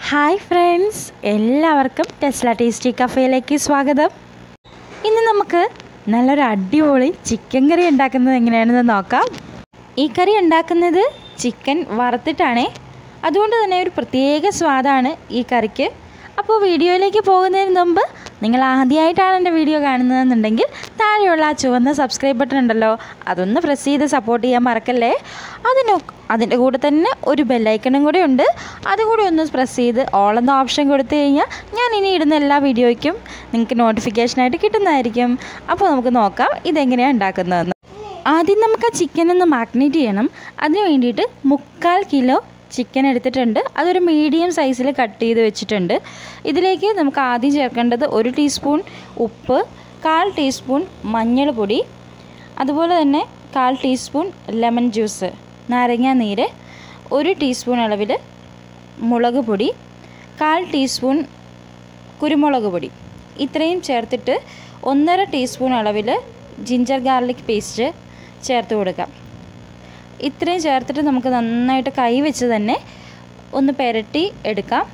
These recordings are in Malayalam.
ഹായ് ഫ്രണ്ട്സ് എല്ലാവർക്കും ടെസ്ല ടേസ്റ്റി കഫേയിലേക്ക് സ്വാഗതം ഇന്ന് നമുക്ക് നല്ലൊരു അടിപൊളി ചിക്കൻ കറി ഉണ്ടാക്കുന്നത് എങ്ങനെയാണെന്ന് നോക്കാം ഈ കറി ഉണ്ടാക്കുന്നത് ചിക്കൻ വറുത്തിട്ടാണേ അതുകൊണ്ട് തന്നെ ഒരു പ്രത്യേക സ്വാദാണ് ഈ കറിക്ക് അപ്പോൾ വീഡിയോയിലേക്ക് പോകുന്നതിന് മുമ്പ് നിങ്ങൾ ആദ്യമായിട്ടാണ് എൻ്റെ വീഡിയോ കാണുന്നതെന്നുണ്ടെങ്കിൽ താഴെയുള്ള ആ ചുവന്ന സബ്സ്ക്രൈബ് ബട്ടൺ ഉണ്ടല്ലോ അതൊന്ന് പ്രസ് ചെയ്ത് സപ്പോർട്ട് ചെയ്യാൻ മറക്കല്ലേ അതിന് അതിൻ്റെ കൂടെ തന്നെ ഒരു ബെല്ലൈക്കണും കൂടെ ഉണ്ട് അതുകൂടി ഒന്ന് പ്രസ് ചെയ്ത് ഓൾ എന്ന ഓപ്ഷൻ കൊടുത്തു കഴിഞ്ഞാൽ ഞാൻ ഇനി ഇടുന്ന എല്ലാ വീഡിയോയ്ക്കും നിങ്ങൾക്ക് നോട്ടിഫിക്കേഷനായിട്ട് കിട്ടുന്നതായിരിക്കും അപ്പോൾ നമുക്ക് നോക്കാം ഇതെങ്ങനെയാണ് ഉണ്ടാക്കുന്നതെന്ന് ആദ്യം നമുക്ക് ആ ചിക്കൻ ഒന്ന് മാഗ്നേറ്റ് ചെയ്യണം അതിന് വേണ്ടിയിട്ട് മുക്കാൽ കിലോ ചിക്കൻ എടുത്തിട്ടുണ്ട് അതൊരു മീഡിയം സൈസിൽ കട്ട് ചെയ്ത് വെച്ചിട്ടുണ്ട് ഇതിലേക്ക് നമുക്ക് ആദ്യം ചേർക്കേണ്ടത് ഒരു ടീസ്പൂൺ ഉപ്പ് കാൽ ടീസ്പൂൺ മഞ്ഞൾപ്പൊടി അതുപോലെ തന്നെ കാൽ ടീസ്പൂൺ ലെമൺ ജ്യൂസ് നാരങ്ങാ നീര് ഒരു ടീസ്പൂൺ അളവിൽ മുളക് പൊടി കാൽ ടീസ്പൂൺ കുരുമുളക് പൊടി ഇത്രയും ചേർത്തിട്ട് ഒന്നര ടീസ്പൂൺ അളവിൽ ജിഞ്ചർ ഗാർലിക് പേസ്റ്റ് ചേർത്ത് കൊടുക്കാം ഇത്രയും ചേർത്തിട്ട് നമുക്ക് നന്നായിട്ട് കൈ വെച്ച് തന്നെ ഒന്ന് പെരട്ടി എടുക്കാം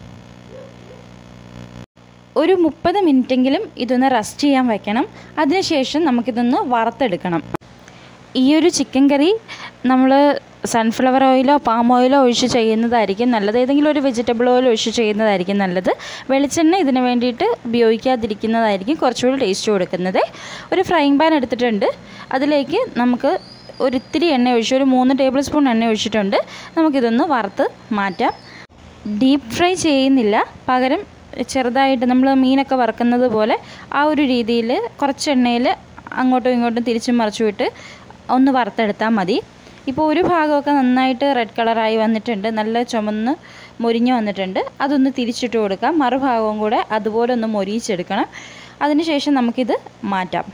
ഒരു മുപ്പത് മിനിറ്റെങ്കിലും ഇതൊന്ന് റെസ്റ്റ് ചെയ്യാൻ വെക്കണം അതിനുശേഷം നമുക്കിതൊന്ന് വറുത്തെടുക്കണം ഈ ഒരു ചിക്കൻ കറി നമ്മൾ സൺഫ്ലവർ ഓയിലോ പാം ഓയിലോ ഒഴിച്ച് ചെയ്യുന്നതായിരിക്കും നല്ലത് ഏതെങ്കിലും ഒരു വെജിറ്റബിൾ ഓയിൽ ഒഴിച്ച് ചെയ്യുന്നതായിരിക്കും നല്ലത് വെളിച്ചെണ്ണ ഇതിന് വേണ്ടിയിട്ട് ഉപയോഗിക്കാതിരിക്കുന്നതായിരിക്കും കുറച്ചുകൂടി ടേസ്റ്റ് കൊടുക്കുന്നത് ഒരു ഫ്രൈങ് പാൻ എടുത്തിട്ടുണ്ട് അതിലേക്ക് നമുക്ക് ഒരിത്തിരി എണ്ണ ഒഴിച്ച് ഒരു മൂന്ന് ടേബിൾ സ്പൂൺ എണ്ണ ഒഴിച്ചിട്ടുണ്ട് നമുക്കിതൊന്ന് വറുത്ത് മാറ്റാം ഡീപ്പ് ഫ്രൈ ചെയ്യുന്നില്ല പകരം ചെറുതായിട്ട് നമ്മൾ മീനൊക്കെ വറുക്കുന്നത് പോലെ ആ ഒരു രീതിയിൽ കുറച്ച് എണ്ണയിൽ അങ്ങോട്ടും ഇങ്ങോട്ടും തിരിച്ചും മറിച്ചും ഇട്ട് ഒന്ന് വറുത്തെടുത്താൽ മതി ഇപ്പോൾ ഒരു ഭാഗമൊക്കെ നന്നായിട്ട് റെഡ് കളറായി വന്നിട്ടുണ്ട് നല്ല ചുമന്ന് മൊരിഞ്ഞ് വന്നിട്ടുണ്ട് അതൊന്ന് തിരിച്ചിട്ട് കൊടുക്കാം മറുഭാഗവും കൂടെ അതുപോലെ ഒന്ന് മൊരിയിച്ചെടുക്കണം അതിനുശേഷം നമുക്കിത് മാറ്റാം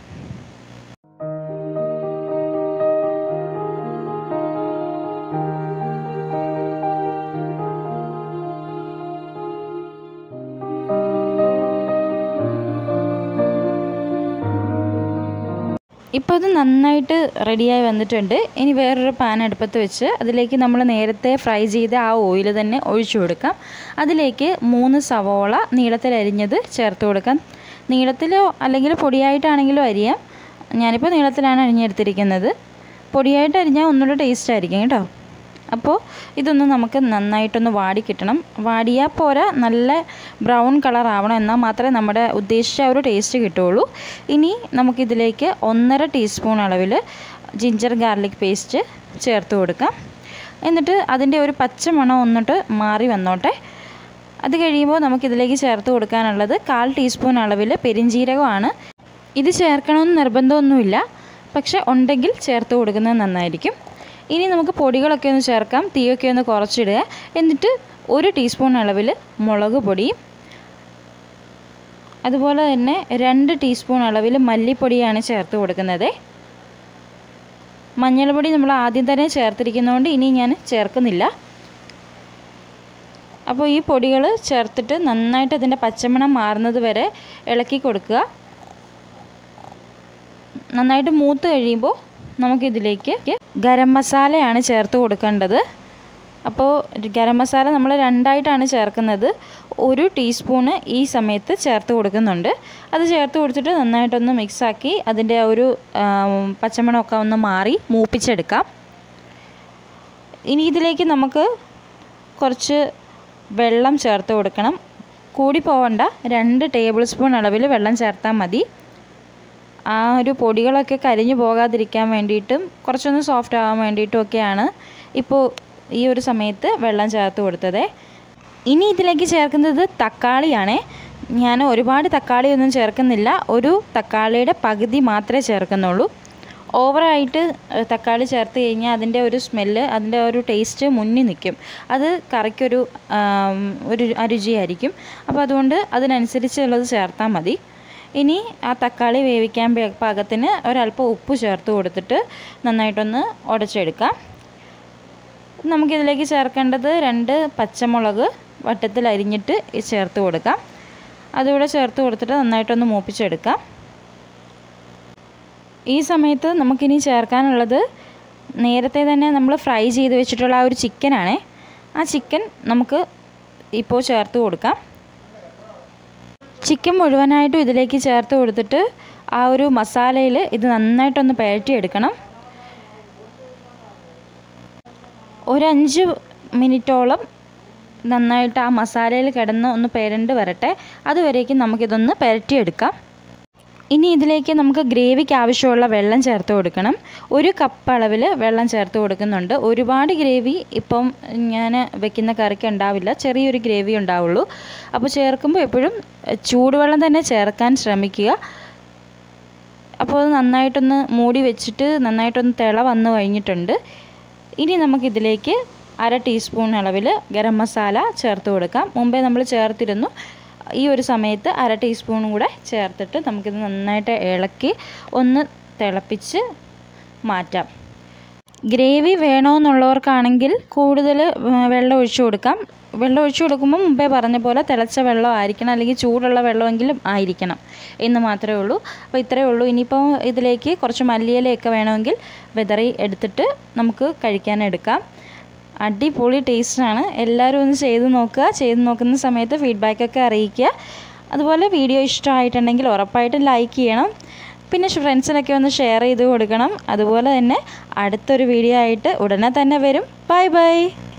ഇപ്പോൾ ഇത് നന്നായിട്ട് റെഡിയായി വന്നിട്ടുണ്ട് ഇനി വേറൊരു പാൻ അടുപ്പത്ത് വെച്ച് അതിലേക്ക് നമ്മൾ നേരത്തെ ഫ്രൈ ചെയ്ത ആ ഓയിൽ തന്നെ ഒഴിച്ചു കൊടുക്കാം അതിലേക്ക് മൂന്ന് സവോള നീളത്തിലരിഞ്ഞത് ചേർത്ത് കൊടുക്കാം നീളത്തിലോ അല്ലെങ്കിൽ പൊടിയായിട്ടാണെങ്കിലോ അരിയാം ഞാനിപ്പോൾ നീളത്തിലാണ് അരിഞ്ഞെടുത്തിരിക്കുന്നത് പൊടിയായിട്ട് അരിഞ്ഞാൽ ഒന്നുകൂടെ ടേസ്റ്റ് ആയിരിക്കും കേട്ടോ അപ്പോൾ ഇതൊന്ന് നമുക്ക് നന്നായിട്ടൊന്ന് വാടി കിട്ടണം വാടിയാൽ പോരാ നല്ല ബ്രൗൺ കളർ ആവണം എന്നാൽ മാത്രമേ നമ്മുടെ ഉദ്ദേശിച്ച ഒരു ടേസ്റ്റ് കിട്ടുള്ളൂ ഇനി നമുക്കിതിലേക്ക് ഒന്നര ടീസ്പൂൺ അളവിൽ ജിഞ്ചർ ഗാർലിക് പേസ്റ്റ് ചേർത്ത് കൊടുക്കാം എന്നിട്ട് അതിൻ്റെ ഒരു പച്ച മണം ഒന്നിട്ട് മാറി വന്നോട്ടെ അത് കഴിയുമ്പോൾ നമുക്കിതിലേക്ക് ചേർത്ത് കൊടുക്കാനുള്ളത് കാൽ ടീസ്പൂൺ അളവിൽ പെരിഞ്ജീരകമാണ് ഇത് ചേർക്കണമെന്ന് നിർബന്ധമൊന്നുമില്ല പക്ഷെ ഉണ്ടെങ്കിൽ ചേർത്ത് കൊടുക്കുന്നത് നന്നായിരിക്കും ഇനി നമുക്ക് പൊടികളൊക്കെ ഒന്ന് ചേർക്കാം തീയൊക്കെ ഒന്ന് കുറച്ചിടുക എന്നിട്ട് ഒരു ടീസ്പൂൺ അളവിൽ മുളക് പൊടി അതുപോലെ തന്നെ രണ്ട് ടീസ്പൂൺ അളവിൽ മല്ലിപ്പൊടിയാണ് ചേർത്ത് കൊടുക്കുന്നത് മഞ്ഞൾപ്പൊടി നമ്മൾ ആദ്യം തന്നെ ചേർത്തിരിക്കുന്നതുകൊണ്ട് ഇനി ഞാൻ ചേർക്കുന്നില്ല അപ്പോൾ ഈ പൊടികൾ ചേർത്തിട്ട് നന്നായിട്ട് അതിൻ്റെ പച്ചമണം മാറുന്നത് വരെ ഇളക്കി കൊടുക്കുക നന്നായിട്ട് മൂത്ത് കഴിയുമ്പോൾ നമുക്കിതിലേക്ക് ഗരം മസാലയാണ് ചേർത്ത് കൊടുക്കേണ്ടത് അപ്പോൾ ഗരം മസാല നമ്മൾ രണ്ടായിട്ടാണ് ചേർക്കുന്നത് ഒരു ടീസ്പൂണ് ഈ സമയത്ത് ചേർത്ത് കൊടുക്കുന്നുണ്ട് അത് ചേർത്ത് കൊടുത്തിട്ട് നന്നായിട്ടൊന്ന് മിക്സാക്കി അതിൻ്റെ ഒരു പച്ചമണമൊക്കെ ഒന്ന് മാറി മൂപ്പിച്ചെടുക്കാം ഇനി ഇതിലേക്ക് നമുക്ക് കുറച്ച് വെള്ളം ചേർത്ത് കൊടുക്കണം കൂടി പോവണ്ട രണ്ട് ടേബിൾ സ്പൂൺ അളവിൽ വെള്ളം ചേർത്താൽ മതി ആ ഒരു പൊടികളൊക്കെ കരിഞ്ഞു പോകാതിരിക്കാൻ വേണ്ടിയിട്ടും കുറച്ചൊന്ന് സോഫ്റ്റ് ആവാൻ വേണ്ടിയിട്ടും ഒക്കെയാണ് ഇപ്പോൾ ഈ ഒരു സമയത്ത് വെള്ളം ചേർത്ത് കൊടുത്തത് ഇനി ഇതിലേക്ക് ചേർക്കുന്നത് തക്കാളിയാണേ ഞാൻ ഒരുപാട് തക്കാളിയൊന്നും ചേർക്കുന്നില്ല ഒരു തക്കാളിയുടെ പകുതി മാത്രമേ ചേർക്കുന്നുള്ളൂ ഓവറായിട്ട് തക്കാളി ചേർത്ത് കഴിഞ്ഞാൽ അതിൻ്റെ ഒരു സ്മെല്ല് അതിൻ്റെ ഒരു ടേസ്റ്റ് മുന്നിൽ നിൽക്കും അത് കറിക്കൊരു ഒരു രുചിയായിരിക്കും അപ്പോൾ അതുകൊണ്ട് അതിനനുസരിച്ചുള്ളത് ചേർത്താൽ മതി ഇനി ആ തക്കാളി വേവിക്കാൻ പാകത്തിന് ഒരല്പം ഉപ്പ് ചേർത്ത് കൊടുത്തിട്ട് നന്നായിട്ടൊന്ന് ഉടച്ചെടുക്കാം നമുക്കിതിലേക്ക് ചേർക്കേണ്ടത് രണ്ട് പച്ചമുളക് വട്ടത്തിൽ അരിഞ്ഞിട്ട് ചേർത്ത് കൊടുക്കാം അതുകൂടെ ചേർത്ത് കൊടുത്തിട്ട് നന്നായിട്ടൊന്ന് മൂപ്പിച്ചെടുക്കാം ഈ സമയത്ത് നമുക്കിനി ചേർക്കാനുള്ളത് നേരത്തെ തന്നെ നമ്മൾ ഫ്രൈ ചെയ്ത് വെച്ചിട്ടുള്ള ആ ഒരു ചിക്കനാണേ ആ ചിക്കൻ നമുക്ക് ഇപ്പോൾ ചേർത്ത് കൊടുക്കാം ചിക്കൻ മുഴുവനായിട്ടും ഇതിലേക്ക് ചേർത്ത് കൊടുത്തിട്ട് ആ ഒരു മസാലയിൽ ഇത് നന്നായിട്ടൊന്ന് പഴറ്റിയെടുക്കണം ഒരു അഞ്ച് മിനിറ്റോളം നന്നായിട്ട് ആ മസാലയിൽ കിടന്ന് ഒന്ന് പെരണ്ട് വരട്ടെ അതുവരേക്കും നമുക്കിതൊന്ന് പെരട്ടിയെടുക്കാം ഇനി ഇതിലേക്ക് നമുക്ക് ഗ്രേവിക്ക് ആവശ്യമുള്ള വെള്ളം ചേർത്ത് കൊടുക്കണം ഒരു കപ്പ് അളവിൽ വെള്ളം ചേർത്ത് കൊടുക്കുന്നുണ്ട് ഒരുപാട് ഗ്രേവി ഇപ്പം ഞാൻ വെക്കുന്ന കറിക്ക് ഉണ്ടാവില്ല ചെറിയൊരു ഗ്രേവി ഉണ്ടാവുള്ളൂ അപ്പോൾ ചേർക്കുമ്പോൾ എപ്പോഴും ചൂടുവെള്ളം തന്നെ ചേർക്കാൻ ശ്രമിക്കുക അപ്പോൾ അത് നന്നായിട്ടൊന്ന് മൂടി വെച്ചിട്ട് നന്നായിട്ടൊന്ന് തിള വന്നു കഴിഞ്ഞിട്ടുണ്ട് ഇനി നമുക്കിതിലേക്ക് അര ടീസ്പൂൺ അളവിൽ ഗരം മസാല ചേർത്ത് കൊടുക്കാം മുമ്പേ നമ്മൾ ചേർത്തിരുന്നു ഈ ഒരു സമയത്ത് അര ടീസ്പൂണും കൂടെ ചേർത്തിട്ട് നമുക്കിത് നന്നായിട്ട് ഇളക്കി ഒന്ന് തിളപ്പിച്ച് മാറ്റാം ഗ്രേവി വേണമെന്നുള്ളവർക്കാണെങ്കിൽ കൂടുതൽ വെള്ളം ഒഴിച്ചു കൊടുക്കാം വെള്ളം ഒഴിച്ചു കൊടുക്കുമ്പോൾ മുമ്പേ പറഞ്ഞ പോലെ തിളച്ച വെള്ളം ആയിരിക്കണം അല്ലെങ്കിൽ ചൂടുള്ള വെള്ളമെങ്കിലും ആയിരിക്കണം എന്ന് മാത്രമേ ഉള്ളൂ അപ്പോൾ ഇത്രയേ ഉള്ളൂ ഇനിയിപ്പോൾ ഇതിലേക്ക് കുറച്ച് മല്ലിയിലയൊക്കെ വേണമെങ്കിൽ വെതറി എടുത്തിട്ട് നമുക്ക് കഴിക്കാൻ എടുക്കാം അടിപൊളി ടേസ്റ്റാണ് എല്ലാവരും ഒന്ന് ചെയ്ത് നോക്കുക ചെയ്ത് നോക്കുന്ന സമയത്ത് ഫീഡ്ബാക്കൊക്കെ അറിയിക്കുക അതുപോലെ വീഡിയോ ഇഷ്ടമായിട്ടുണ്ടെങ്കിൽ ഉറപ്പായിട്ടും ലൈക്ക് ചെയ്യണം പിന്നെ ഫ്രണ്ട്സിനൊക്കെ ഒന്ന് ഷെയർ ചെയ്ത് കൊടുക്കണം അതുപോലെ തന്നെ അടുത്തൊരു വീഡിയോ ആയിട്ട് ഉടനെ തന്നെ വരും ബൈ ബൈ